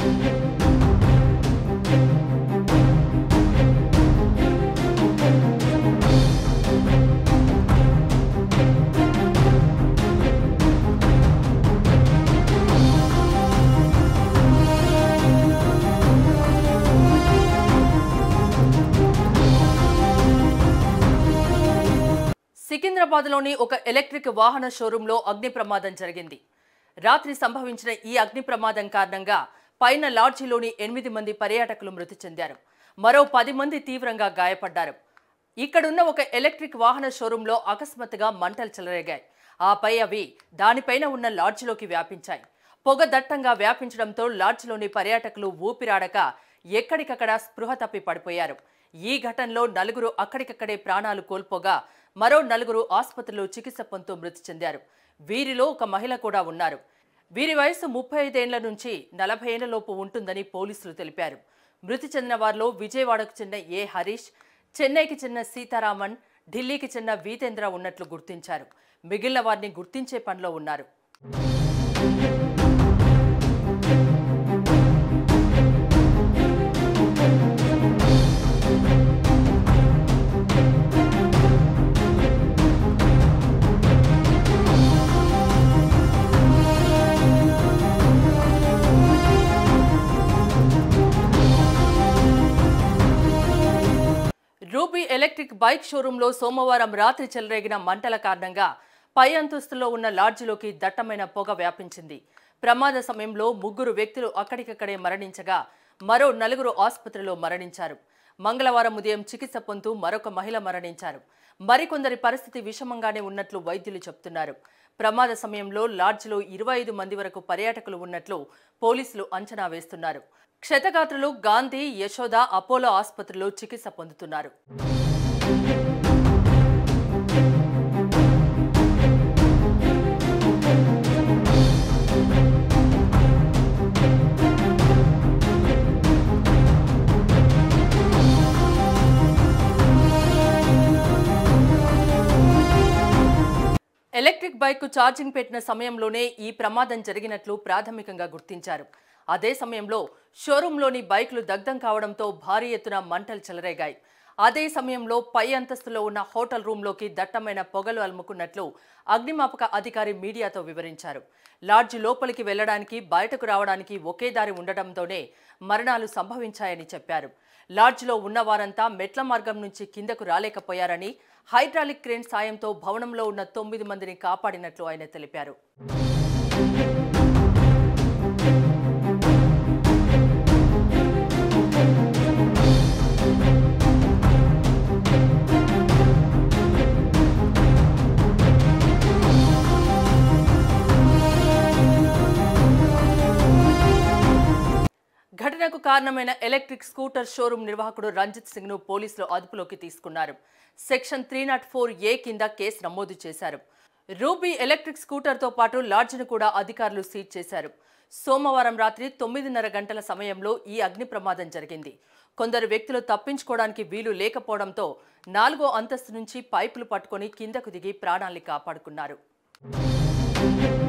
సికింద్రాబాద్లోని ఒక ఎలక్ట్రిక్ వాహన షోరూంలో అగ్ని ప్రమాదం జరిగింది రాత్రి సంభవించిన ఈ అగ్ని ప్రమాదం కారణంగా పైన లాడ్జిలోని ఎనిమిది మంది పర్యాటకులు మృతి చెందారు మరో పది మంది తీవ్రంగా గాయపడ్డారు ఇక్కడున్న ఒక ఎలక్ట్రిక్ వాహన షోరూంలో అకస్మాత్తుగా మంటలు చెలరేగాయి ఆపై అవి దానిపైన ఉన్న లాడ్జిలోకి వ్యాపించాయి పొగ దట్టంగా వ్యాపించడంతో లాడ్జిలోని పర్యాటకులు ఊపిరాడక ఎక్కడికక్కడ స్పృహ తప్పి పడిపోయారు ఈ ఘటనలో నలుగురు అక్కడికక్కడే ప్రాణాలు కోల్పోగా మరో నలుగురు ఆసుపత్రిలో చికిత్స పొందుతూ మృతి చెందారు వీరిలో ఒక మహిళ కూడా ఉన్నారు వీరి వయసు ముప్పై ఐదేళ్ల నుంచి నలభై ఏళ్ల లోపు ఉంటుందని పోలీసులు తెలిపారు మృతి చెందిన వారిలో విజయవాడకు చెందిన ఏ హరీష్ చెన్నైకి చెందిన సీతారామన్ ఢిల్లీకి చెందిన వీతేంద్ర ఉన్నట్లు గుర్తించారు మిగిలిన వారిని గుర్తించే పనిలో ఉన్నారు రూబీ ఎలక్ట్రిక్ బైక్ షోరూంలో సోమవారం రాత్రి చెలరేగిన మంటల కారణంగా పై అంతస్తులో ఉన్న లాడ్జిలోకి దట్టమైన పొగ వ్యాపించింది ప్రమాద సమయంలో ముగ్గురు వ్యక్తులు అక్కడికక్కడే మరణించగా మరో నలుగురు ఆసుపత్రిలో మరణించారు మంగళవారం ఉదయం చికిత్స పొందుతూ మరొక మహిళ మరణించారు మరికొందరి పరిస్థితి విషమంగానే ఉన్నట్లు వైద్యులు చెబుతున్నారు ప్రమాద సమయంలో లాడ్జిలో ఇరవై ఐదు మంది వరకు పర్యాటకులు ఉన్నట్లు పోలీసులు అంచనా వేస్తున్నారు క్షతగాత్రులు గాంధీ యశోద అపోలో ఆసుపత్రిలో చికిత్స పొందుతున్నారు ఎలక్ట్రిక్ బైక్ ఛార్జింగ్ పెట్టిన సమయంలోనే ఈ ప్రమాదం జరిగినట్లు ప్రాథమికంగా గుర్తించారు అదే సమయంలో షోరూంలోని బైకులు దగ్ధం కావడంతో భారీ ఎత్తున మంటలు చెలరేగాయి అదే సమయంలో పై అంతస్తులో ఉన్న హోటల్ రూంలోకి దట్టమైన పొగలు అలుముకున్నట్లు అగ్నిమాపక అధికారి మీడియాతో వివరించారు లాడ్జి లోపలికి వెళ్లడానికి బయటకు రావడానికి ఒకే దారి ఉండటంతోనే మరణాలు సంభవించాయని చెప్పారు లాడ్జిలో ఉన్న వారంతా మెట్ల మార్గం నుంచి కిందకు రాలేకపోయారని హైడ్రాలిక్ క్రేన్ సాయంతో భవనంలో ఉన్న తొమ్మిది మందిని కాపాడినట్లు ఆయన తెలిపారు ఘటనకు కారణమైన ఎలక్ట్రిక్ స్కూటర్ షోరూం నిర్వాహకుడు రంజిత్ సింగ్ ను పోలీసులు అదుపులోకి తీసుకున్నారు section three not four A కింద కేసు నమోదు చేశారు రూబీ ఎలక్ట్రిక్ స్కూటర్తో పాటు లాడ్జిను కూడా అధికారులు సీజ్ చేశారు సోమవారం రాత్రి తొమ్మిదిన్నర గంటల సమయంలో ఈ అగ్ని ప్రమాదం జరిగింది కొందరు వ్యక్తులు తప్పించుకోవడానికి వీలు లేకపోవడంతో నాలుగో అంతస్తు నుంచి పైపులు పట్టుకొని కిందకు దిగి ప్రాణాల్ని కాపాడుకున్నారు